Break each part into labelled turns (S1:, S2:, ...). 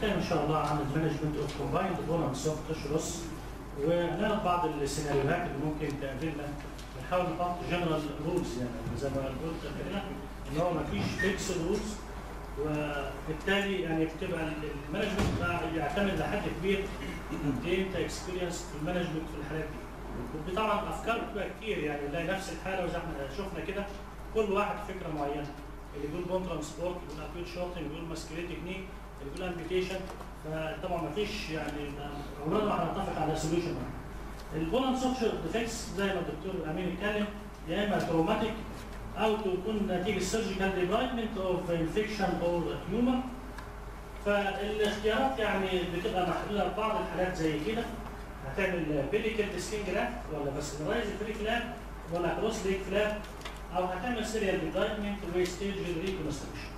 S1: هنتكلم ان شاء الله عن المانجمنت اوف كومبايند بونم سوفت تشرس ونعرف بعض السيناريوهات اللي ممكن تقابلنا بنحاول نحط جنرال رولز يعني زي ما قلت كده ان هو ما فيش فيكس رولز وبالتالي يعني بتبقى المانجمنت بقى يعتمد لحد كبير انت اكسبيرينس في المانجمنت في الحالات دي وطبعا افكار بتبقى كتير يعني نلاقي نفس الحاله وزي ما احنا شفنا كده كل واحد فكره معينه اللي بيقول بون ترانسبورت اللي بيقول اكيوت شورتنج بيقول ماسكيليت تكنيك اللي بيقول امبيتيشن فطبعا ما فيش يعني عمرنا ما هنتفق على سوليوشن البولن سوشيال ديفكس زي ما الدكتور امين اتكلم يا اما تروماتيك او تكون نتيجه سيرجيكال ديبرايتمنت اوف انفكشن اور تيومر فالاختيارات يعني بتبقى محدوده لبعض الحالات زي كده هتعمل بيليكال سكين جراف ولا بس رايز فري فلاب ولا كروس ليك فلاب او هتعمل سيريال ديبرايتمنت وستيج ريكونستركشن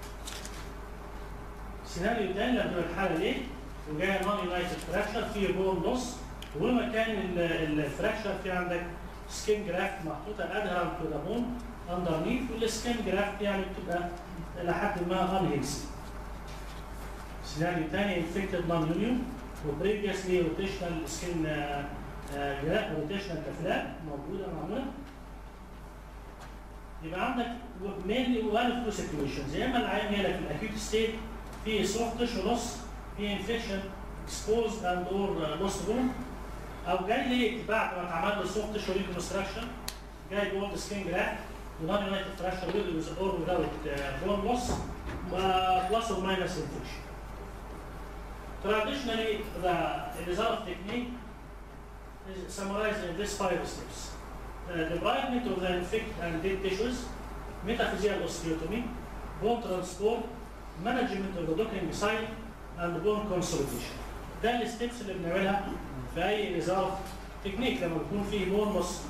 S1: السيناريو الثاني لما تبقى الحاله دي وجايه نون يونايتد فراكشر في بون لوس ومكان الفراكشر في عندك سكين جرافت محطوطه ادهرنت تو ذا بون اندرنيث والسكين جرافت يعني بتبقى الى حد ما انهيلسي. السيناريو الثاني انفكتد نون يونيون وبريفيسلي روتيشنال سكين جراف روتيشنال كفلات موجوده معموله يبقى عندك مينلي وان اوف تو سيتويشنز يا اما العيان جاي لك في الاكيوت ستيت في سوفت تيشو لوس في انفكشن exposed and or lost bone او جاي ليك بعد ما اتعمل له سوفت تيشو ريكونستراكشن جاي جولد سكين جراف ونون يونايتد فراكشر with or without uh, bone loss uh, plus or minus infection. Traditionally, the result technique is summarized in these five steps. Uh, debridement of the infected and dead tissues, metaphyseal osteotomy, bone transport, management of the docking site, and bone consolidation. ده الستبس اللي بنعملها في اي ريزالت تكنيك لما بيكون فيه بون نص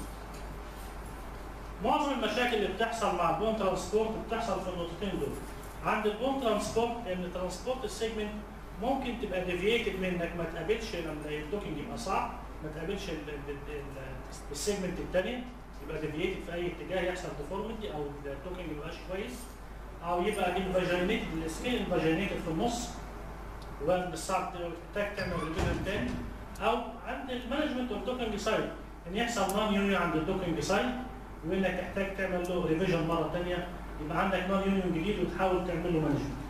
S1: معظم المشاكل اللي بتحصل مع البون ترانسبورت بتحصل في النقطتين دول عند البون ترانسبورت ان ترانسبورت السيجمنت ممكن تبقى ديفييتد منك ما تقابلش لما الدوكينج يبقى صعب ما تقابلش السيجمنت الثانيه يبقى ديفييتد في اي اتجاه يحصل ديفورميتي او الدوكينج ما يبقاش كويس او يبقى انفاجينيتد السكين انفاجينيتد في النص وبعد بالصعب تحتاج تعمل ريفيجن تاني او عند المانجمنت اوف دوكينج سايت ان يحصل نون يونيون عند الدوكينج سايت وانك تحتاج تعمل له ريفيجن مره ثانيه يبقى عندك نون يونيون جديد وتحاول تعمل له مانجمنت.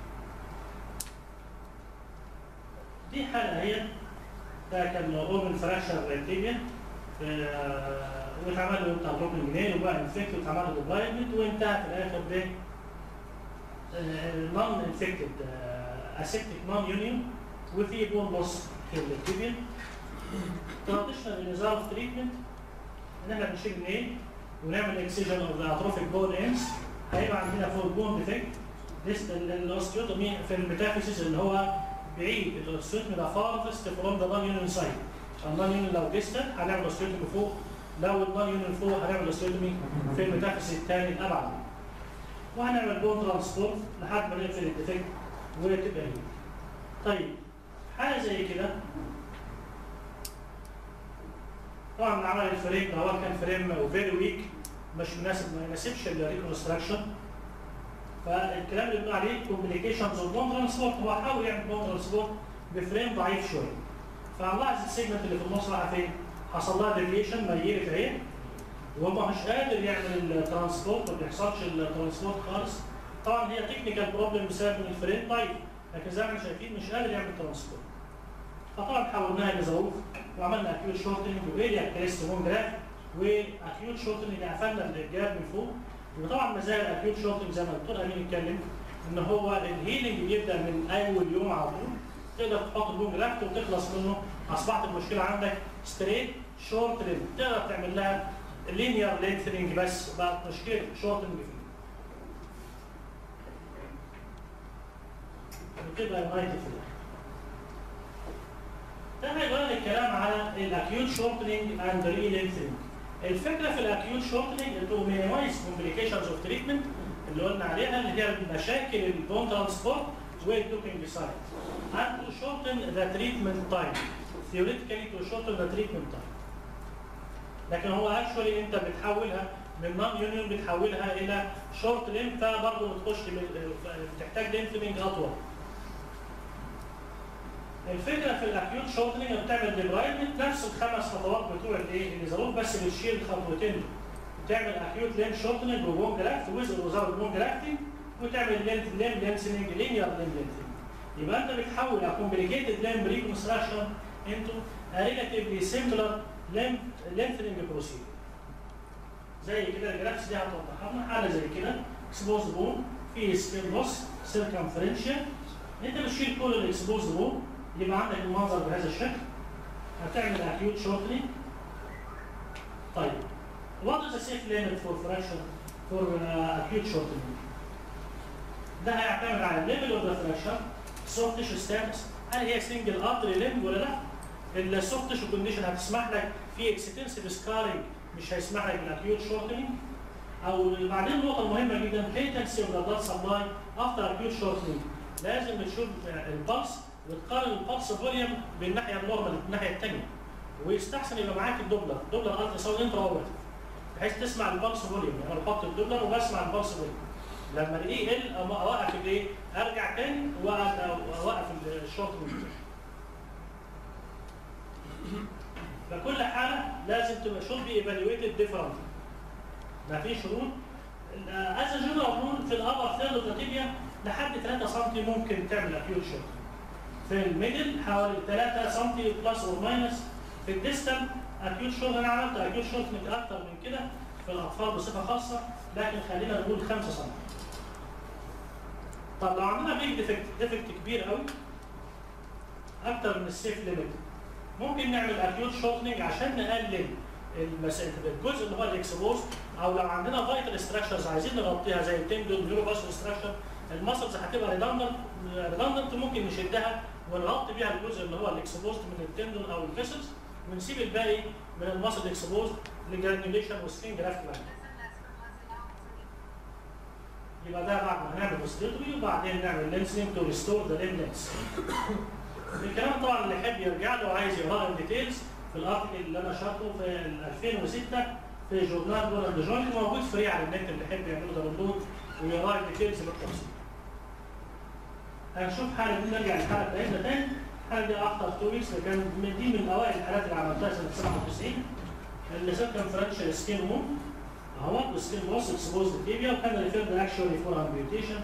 S1: دي حاله هي ده كان اوبن فراكشر تيبيا واتعمل له بتاع دوكينج نيل وبقى انفكت واتعمل له ديبلايمنت وانتهى في الاخر ب نون انفكتد اسيبتيك نون يونيون وفي بون لوس في التيبيا تراديشنال نظام تريتمنت ان احنا بنشيل النيل ونعمل اكسجن اوف ذا اتروفيك بون ايمز هيبقى عندنا فوق بون ديفكت الاوستيوتومي في الميتافيسيس اللي هو بعيد الاوستيوتومي ده فارفست فروم ذا نون يونيون سايت النون يونيون لو ديستال هنعمل اوستيوتومي فوق لو النون يونيون فوق هنعمل اوستيوتومي في الميتافيسيس الثاني الابعد وهنعمل بون ترانسبورت لحد ما نقفل الديفكت وتبقى هي طيب حاجه زي كده طبعا عمل الفريم ده هو كان فريم فيري ويك مش مناسب ما يناسبش الريكونستراكشن فالكلام اللي بنقول عليه كومبليكيشنز اوف بون ترانسبورت هو حاول يعمل بون ترانسبورت بفريم ضعيف شويه فلاحظ السيجمنت اللي في النص راح فين؟ حصل لها ديفيشن ميلت اهي وما مش قادر يعمل الترانسبورت ما بيحصلش الترانسبورت خالص طبعا هي تكنيكال بروبلم بسبب ان الفريم ضعيف لكن زي ما احنا شايفين مش قادر يعمل ترانسبورت فطبعا حولناها لظروف وعملنا اكيوت شورتنج واريا كريست هون جراف واكيوت شورتنج قفلنا الجراب من فوق وطبعا مزايا الاكيوت شورتنج زي ما الدكتور امين اتكلم ان هو الهيلينج بيبدا من اول يوم على طول تقدر تحط البون جرافت وتخلص منه اصبحت المشكله عندك ستريت شورت ريم تقدر تعمل لها لينير لينثنينج بس بقت مشكله شورتنج فيه وتبقى يونايتد في ده ده هيبقى الكلام على الاكيوت شورتنج اند ري لينثنينج الفكره في الاكيوت شورتنج تو مينيمايز كومبليكيشنز اوف تريتمنت اللي قلنا عليها اللي هي مشاكل البون ترانسبورت والدوكينج سايت and to shorten the treatment time theoretically to shorten the treatment time لكن هو اكشولي انت بتحولها من نون يونيون بتحولها الى شورت ليم فبرضه بتخش بتحتاج لينثنينج اطول الفكره في الاكيوت شورتنج انك بتعمل ديبرايدمنت نفس الخمس خطوات بتوع الايه الليزروف بس بتشيل الخطوتين دول. بتعمل اكيوت لين شورتنج وبون جرافت ويز وزار بون جرافتنج وتعمل لين لين لينسنج لينير لين لينسنج يبقى انت بتحول a complicated limb reconstruction into a relatively simpler limb lengthening procedure زي كده الجرافس دي هتوضحها لنا حاله زي كده اكسبوز بون في سكين لوس سيركمفرنشال انت بتشيل كل الاكسبوز بون يبقى عندك المنظر بهذا الشكل هتعمل acute shortening طيب what is the safe limit for fraction for uh, acute shortening ده هيعتمد على الليفل اوف ذا فراكشر السوفت تيشو ستاتس هل هي سنجل ارتري ليمب ولا لا؟ السوفت تيشو كونديشن هتسمح لك في اكستنسيف سكارينج مش هيسمح لك بالاكيوت شورتنج او بعدين النقطه المهمه جدا بيتنسي اوف ذا بلاد سبلاي افتر اكيوت شورتنج لازم تشوف البلس وتقارن البلس فوليوم بالناحيه النورمال الناحيه الثانيه ويستحسن يبقى معاك الدوبلر دوبلر الترا ساوند انترا اوبرتيف بحيث تسمع البلس فوليوم يعني انا بحط الدوبلر وبسمع البلس فوليوم لما الاقيه يقل أما اوقف الايه؟ ارجع تاني واوقف الشورت من فكل حاله لازم تبقى شوت بي ايفالويتد ديفرنت ما فيش شروط از جنرال رول في الابر ثيرد اوف تيبيا لحد 3 سم ممكن تعمل اكيوت شوت في الميدل حوالي 3 سم بلس اور ماينس في الديستال اكيوت شوت انا عملت اكيوت شوت اكتر من كده في الاطفال بصفه خاصه لكن خلينا نقول 5 سم طب لو عندنا بيج ديفكت ديفكت كبير قوي اكتر من السيف ليميت ممكن نعمل اكيوت شورتنج عشان نقلل المسافه الجزء اللي هو الاكسبوز او لو عندنا فايتال ستراكشرز عايزين نغطيها زي التندون نيوروفاسكولار ستراكشر المسلز هتبقى ريدندنت ريدندنت ممكن نشدها ونغطي بيها الجزء اللي هو الاكسبوزد من التندون او الفيسلز ونسيب الباقي من المسل اكسبوزد لجرانيوليشن وسكين جرافت لاين يبقى ده بعد ما هنعمل اوستيوتومي وبعدين نعمل لينسينج تو ريستور ذا ليم لينس. الكلام طبعا اللي يحب يرجع له وعايز يقرا الديتيلز في الارتكل اللي انا شرحه في 2006 في جورنال دول جوينت موجود فري على النت اللي يحب يعمله داونلود ويقرا الديتيلز بالتفصيل. هنشوف حاله دي نرجع للحاله بتاعتنا تاني الحاله دي اخطر تو ويكس كان من دي من اوائل الحالات اللي عملتها سنه 97 اللي سكن فرنشال سكين ووم اهو السكين لوس اكسبوزد تيبيا وكان ريفيرد اكشولي فور امبيوتيشن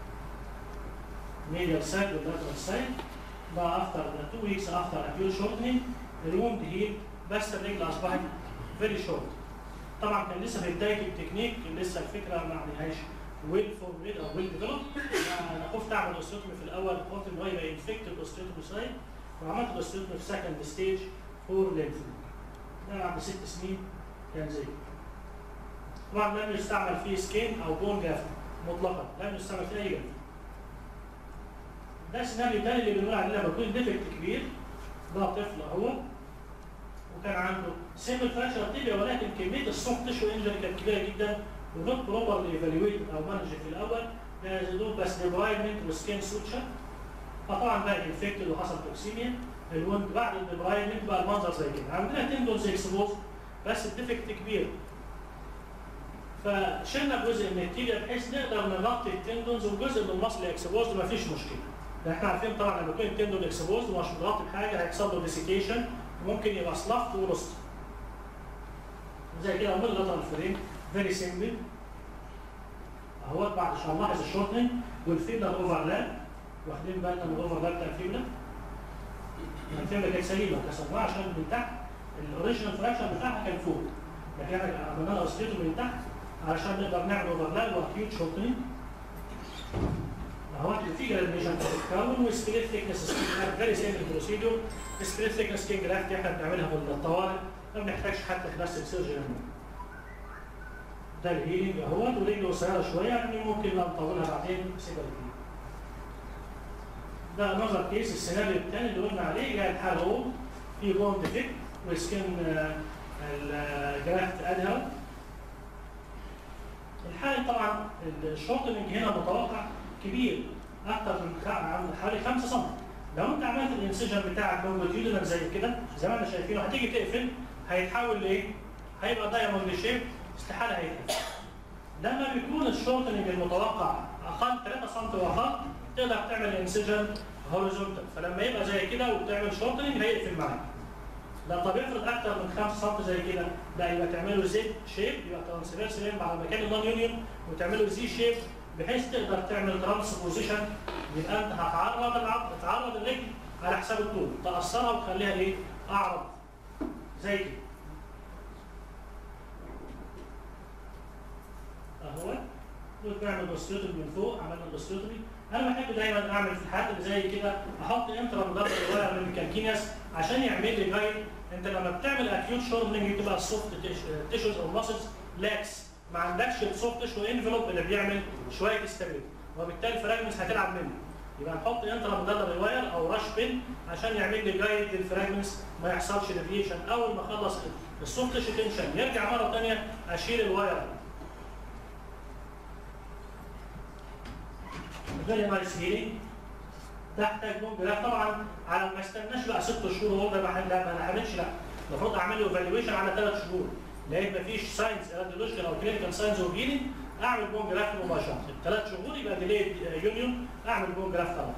S1: medial side واللاترال سايد ده افتر تو ويكس افتر اكيوت شورتنج الوند هيل بس الرجل اصبحت فيري شورت طبعا كان لسه في بدايه التكنيك لسه الفكره ما عملهاش ويل فورميد او ويل ديفلوب انا خفت اعمل اوستيوتومي في الاول قلت ان هو يبقى انفكتد اوستيوتومي سايد وعملت اوستيوتومي في سكند ستيج فور لينثنج ده بعد ست سنين كان زي كده طبعا لم يستعمل فيه سكين او بون جافت مطلقا لم يستعمل فيه اي جافت ده السيناريو الثاني اللي بنقول عليه لما يكون ديفكت كبير ده طفل اهو وكان عنده سيمبل فراكشر تيبيا ولكن كميه السوفت تيشو انجري كانت كبيره جدا ونوت بروبرلي ايفالويتد او مانج في الاول يزيدون بس ديبرايدمنت وسكين سوتشر فطبعا بقى انفكتد وحصل توكسيميا الوند بعد الديبرايدمنت بقى المنظر زي كده عندنا تندونز اكسبوز بس الديفكت كبير فشلنا جزء من التيبيا بحيث نقدر نغطي التندونز وجزء من المصل اكسبوزد مفيش مشكله. احنا عارفين طبعا لما يكون التندون اكسبوزد ومش متغطي بحاجه هيحصل له ديسيكيشن وممكن يبقى سلافت ورست. زي كده من اللاترال فريم فيري سيمبل اهوت بعد عشان نلاحظ الشورتنج والفيبلر اوفرلاب واخدين بالنا من الاوفرلاب بتاع الفيبلر. الفيبلر كانت سليمه كسرناها عشان من تحت الاوريجنال فراكشن بتاعها كان فوق. لكن احنا عملنا لها اوستيتو من تحت علشان نقدر نعمل اوفرلاب واكيوت شورتنج اهو في جراديشن بتتكون وسبليت ثيكنس فيري سيمبل بروسيدور سبليت ثيكنس كينج جرافت احنا بنعملها بالطوارئ ما بنحتاجش حتى كلاسيك سيرجري ده الهيلينج اهوت ورجله قصيره شويه يعني ممكن نطولها بعدين سيبها ده نظر كيس السيناريو الثاني اللي قلنا عليه جاي الحال هو في بون ديفكت وسكن الجرافت ادهر الحالة طبعا الشورتنج هنا متوقع كبير اكثر من حوالي 5 سم لو انت عملت الانسجن بتاعك لونجيتيودنال زي كده زي ما احنا شايفينه هتيجي تقفل هيتحول لايه؟ هيبقى دايموند شيب استحاله هيتقفل لما بيكون الشورتنج المتوقع اقل 3 سم واقل تقدر تعمل انسجن هوريزونتال فلما يبقى زي كده وبتعمل شورتنج هيقفل معاك لا طب افرض اكتر من 5 سم زي كده لا يبقى تعمله زد شيب يبقى ترانسفيرس لين على مكان النون يونيون وتعمله زي شيب بحيث تقدر تعمل ترانسبوزيشن يبقى انت هتعرض العضل تعرض الرجل على حساب الطول تقصرها وتخليها ايه؟ اعرض زي كده اهو وبنعمل بوستيوتري من فوق عملنا بوستيوتري انا بحب دايما اعمل في الحالات اللي زي كده احط انترا مدرب صغير من الكالكينياس عشان يعمل لي جايد انت لما بتعمل اكيوت شورنينج بتبقى السوفت تيشوز او ماسلز لاكس ما عندكش السوفت تيشو انفلوب اللي بيعمل شويه استابيليتي وبالتالي الفراجمنتس هتلعب منه يبقى نحط انترا مدرب واير او راش بين عشان يعمل لي جايد للفراجمنتس ما يحصلش ديفيشن اول ما اخلص السوفت تيشو تنشن يرجع مره ثانيه اشيل الواير فيري نايس هيلينج تحتاج بوم لا طبعا على ما استناش بقى ست شهور هو ده ما لا ما نعملش لا المفروض اعمل له ايفالويشن على ثلاث شهور لقيت مفيش ساينس راديولوجيكال او كلينيكال ساينس اوف هيلينج اعمل بوم جرافت مباشره ثلاث شهور يبقى ديليد يونيون اعمل بوم جرافت طبعا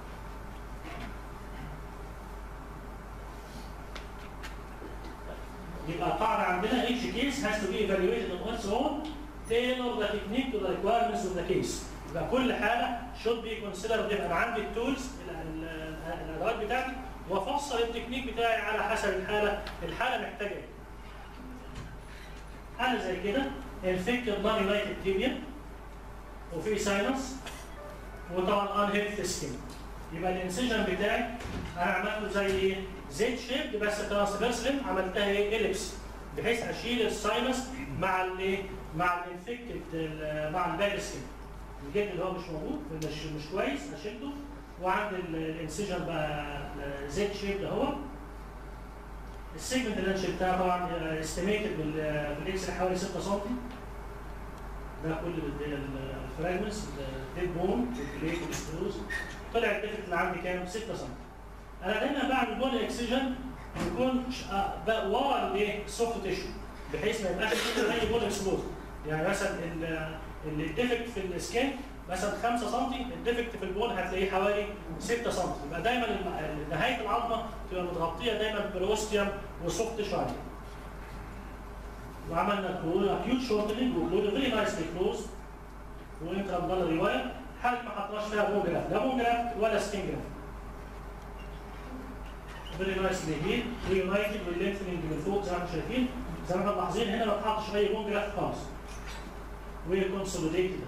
S1: يبقى قاعده عندنا each case has to be evaluated on its own tailor the technique to the requirements of the case يبقى كل حاله should be considered يبقى انا عندي التولز الادوات بتاعتي وافصل التكنيك بتاعي على حسب الحاله الحاله محتاجه ايه حاله زي كده انفكتد نون يونايتد تيبيا وفي ساينس وطبعا ان هيلث سكين يبقى الانسجن بتاعي انا عملته زي ايه؟ زيت شيب بس ترانسفيرسلين عملتها ايه؟ اليبس بحيث اشيل الساينس مع الايه؟ مع الانفكتد مع الباد سكين الجلد اللي هو مش موجود مش مش كويس اشده وعند الانسجن بقى زيت شيب ده هو السيجمنت اللي انا شلتها طبعا استيميتد بالاكس حوالي 6 سم ده كل الفراجمنتس الديد بون البليت والسكروز طلع الديفكت اللي عندي كام 6 سم انا دايما بعمل بون اكسجن يكون ورا الايه السوفت تيشو بحيث ما يبقاش كده زي بون اكسبوز يعني مثلا الديفكت في السكين مثلا 5 سم الديفكت في البون هتلاقيه حوالي 6 سم يبقى دايما نهايه العظمه تبقى متغطيه دايما بروستيوم وسوفت شويه وعملنا اكيوت شورتنج وكلود فيري نايسلي كلوز وانترا بلر روايه حاله ما حطناش فيها بون جراف لا بون جراف ولا سكين جراف فيري نايسلي هيل ويونايتد واللينثنج من فوق زي ما احنا شايفين زي ما احنا ملاحظين هنا ما اتحطش اي بون جراف خالص وكونسوليديتد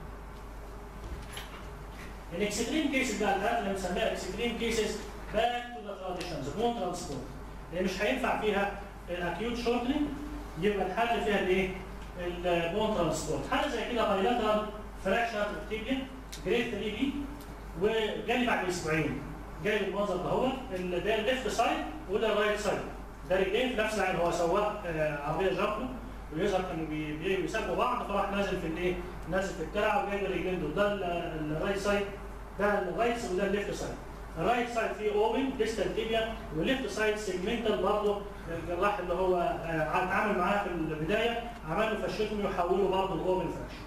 S1: الاكستريم كيسز بقى الحالات اللي بنسميها اكستريم كيسز باك تو ذا تراديشنز بون ترانسبورت اللي مش هينفع فيها الاكيوت شورتنج يبقى الحل فيها الايه؟ البون ترانسبورت حاجه زي كده بايلاترال فراكشر تيبيا جريد 3 بي وجالي بعد اسبوعين جالي المنظر ده هو ده الليفت سايد وده الرايت سايد ده رجلين في نفس العين هو سواق عربيه جامبو ويظهر كانوا بيسابقوا بعض فراح نازل في الايه؟ نازل في الترعه وجايب الرجلين دول ده الرايت سايد ده الرايت وده الليفت سايد الرايت سايد فيه اوبن ديستال تيبيا والليفت سايد سيجمنتال برضه الجراح اللي هو اتعامل معاه في البدايه عمل له فشتهم يحوله برضه لاوبن فراكشن.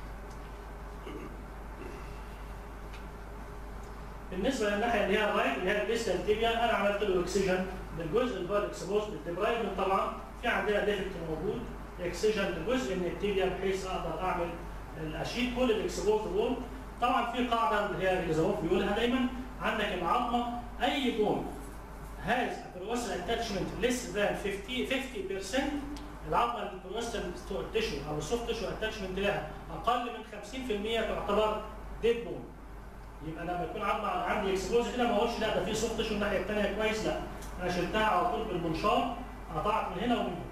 S1: بالنسبه للناحيه اللي هي الرايت اللي هي الديستال تيبيا انا عملت له اكسجن للجزء اللي هو الاكسبوز بالدبرايدن طبعا في عندنا ديفكت موجود اكسجن لجزء من التيبيا بحيث اقدر اعمل اشيل كل الاكسبوز وول طبعا في قاعده اللي هي الزوف بيقولها دايما عندك العظمه اي بون has a periosteal attachment less than 50 50% العظمه البروستال تيشو او السوفت تيشو اتاتشمنت لها اقل من 50% تعتبر ديد بون يبقى لما يكون عظمه عندي اكسبوز كده ما اقولش لا ده في سوفت تيشو الناحيه الثانيه كويس لا انا شلتها على طول بالمنشار قطعت من هنا ومن هنا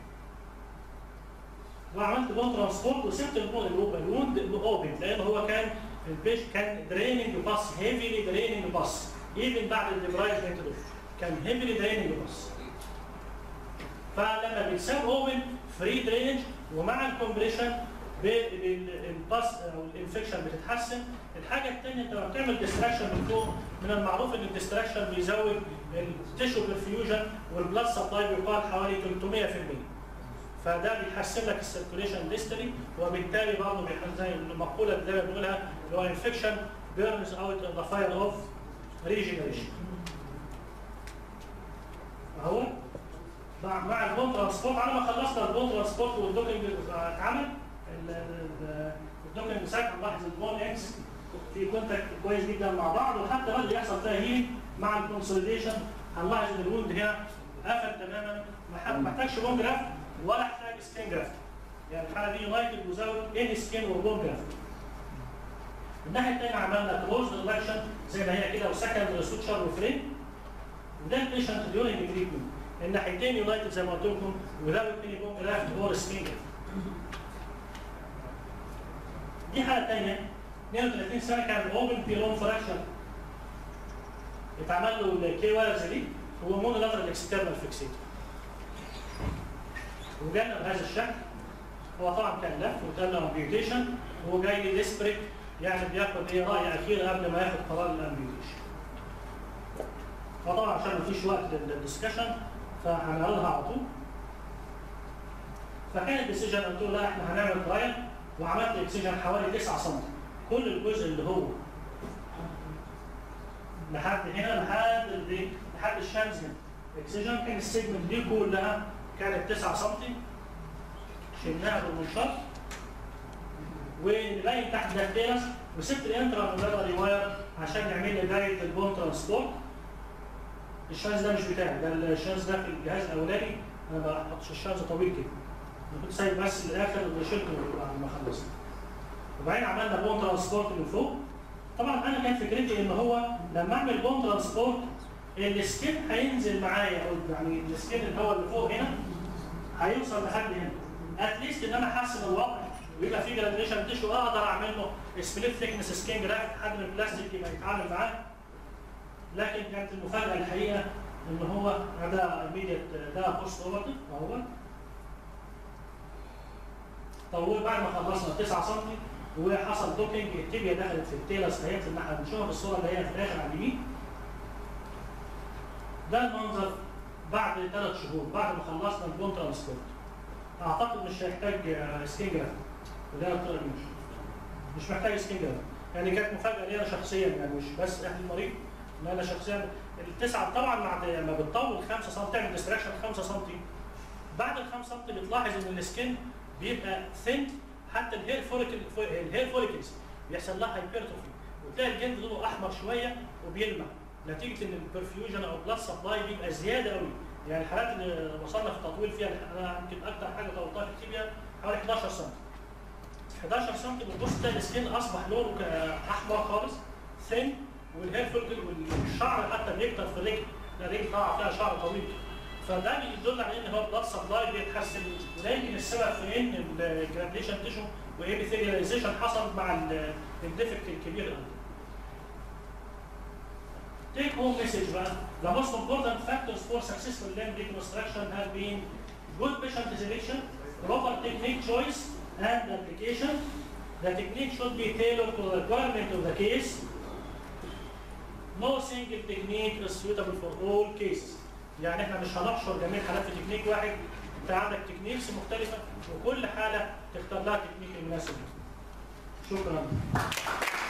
S1: وعملت بون ترانسبورت وسبت البون الوند اوبن لان هو كان البيش كان دريننج باس هيفيلي دريننج باس ايفن بعد الديبرايزمنت دول كان هيفيلي دريننج باس فلما بيتساب اوبن فري درينج ومع الكومبريشن الباس او الانفكشن بتتحسن الحاجه الثانيه انت لما بتعمل ديستراكشن من فوق من المعروف ان الديستراكشن بيزود التيشو برفيوجن والبلاد سبلاي بيقال حوالي 300% فده بيحسن لك السيركوليشن ديستري وبالتالي برضه بيحسن زي المقوله اللي دايما بنقولها اللي هو انفكشن بيرنز اوت ذا فاير اوف ريجنريشن اهو مع مع البون ترانسبورت على ما خلصنا البون ترانسبورت والدوكينج اتعمل ال- ال- الدوكينج سايت هنلاحظ البون اكس في كونتاكت كويس جدا مع بعض وحتى بدأ يحصل فيها هيل مع الكونسوليديشن هنلاحظ ان الوند هنا قفل تماما ما ح- ما احتاجش بون جرافت ولا احتاج سكين جرافت يعني الحاله دي يونايتد وزاوت اني سكين وبون جرافت الناحيه الثانيه عملنا كلوز ريلاكشن زي ما هي كده وسكند سوتشر وفريم وده البيشنت ديورنج تريتمنت الناحيتين يونايتد زي ما قلت لكم without any bone graft or skin graft. دي حاله ثانيه 32 سنه كان اوبن بيرون فراكشن اتعمل له الكي وايرز دي هو مونو لاترال اكسترنال فيكسيتور وجانا بهذا الشكل هو طبعا كان لف وكان له امبيوتيشن وهو جاي لي ديسبريك يعني بياخد ايه راي اخير قبل ما ياخد قرار الامبيوتيشن فطبعا عشان مفيش وقت للدسكشن فهنعرضها على طول فكان الديسيجن قلت له لا احنا هنعمل ترايل وعملت اكسجن حوالي 9 سم كل الجزء اللي هو لحد هنا لحد ال- لحد الشمس هنا اكسجن كان السيجمنت دي كلها كانت 9 سم شلناها بالمنشار ونبين تحت ده التيرس وسبت الانترا مولاري واير عشان يعمل لي دايره البون ترانسبورت الشاز ده مش بتاعي ده الشاز ده في الجهاز الاولاني انا ما حطش الشاز طويل كده انا كنت سايب بس الاخر وشلته بعد ما خلصت وبعدين عملنا بون ترانسبورت من فوق طبعا انا كانت فكرتي ان هو لما اعمل بون ترانسبورت السكين هينزل معايا او يعني السكين اللي هو اللي فوق هنا هيوصل لحد هنا اتليست ان انا احسن الوضع ويبقى في جراديشن تيشو اقدر اعمل له سبليت ثيكنس سكين جرافت لحد ما البلاستيك يبقى يتعامل معاه لكن كانت المفاجاه الحقيقه ان هو ده immediate ده بوست اوبرتيف اهو طول بعد ما خلصنا 9 سم وحصل دوكينج التibia دخلت في التيلس اهي اللي احنا بنشوفها في الصوره اللي هي في الاخر على اليمين ده المنظر بعد ثلاث شهور بعد ما خلصنا البون ترانسبورت اعتقد مش هيحتاج سكين جرافت وده الطريقه مش مش محتاج سكين جرافت يعني كانت مفاجاه لي انا شخصيا يعني مش بس اهل المريض ان انا شخصيا التسعه طبعا بعد ما بتطول 5 سم تعمل ديستراكشن 5 سم بعد ال 5 سم بتلاحظ ان السكين بيبقى ثين حتى الهير فوليكل الهير فوليكلز بيحصل لها هايبرتروفي وتلاقي الجلد لونه احمر شويه وبيلمع نتيجه ان البرفيوجن او بلاد سبلاي بيبقى زياده قوي يعني الحالات اللي وصلنا في التطويل فيها انا يمكن اكتر حاجه طولتها في التيبيا حوالي 11 سم 11 سم بتبص تلاقي السكين اصبح لونه ك- احمر خالص ثين والهير فوليكل والشعر حتى بيكتر في الرجل الرجل طالع فيها شعر طويل فده بيدل على ان هو البلاد سبلاي بيتحسن وده يمكن السبب في ان الجراديشن تيشو وابيثيليزيشن حصل مع الديفكت الكبير قوي. Take home message بقى the most important factors for successful limb reconstruction have been good patient selection, proper technique choice and application. The technique should be tailored to the requirement of the case. No single technique is suitable for all cases. يعني احنا مش هنحشر جميع الحالات في تكنيك واحد انت عندك تكنيكس مختلفه وكل حاله تختار لها التكنيك المناسب شكرا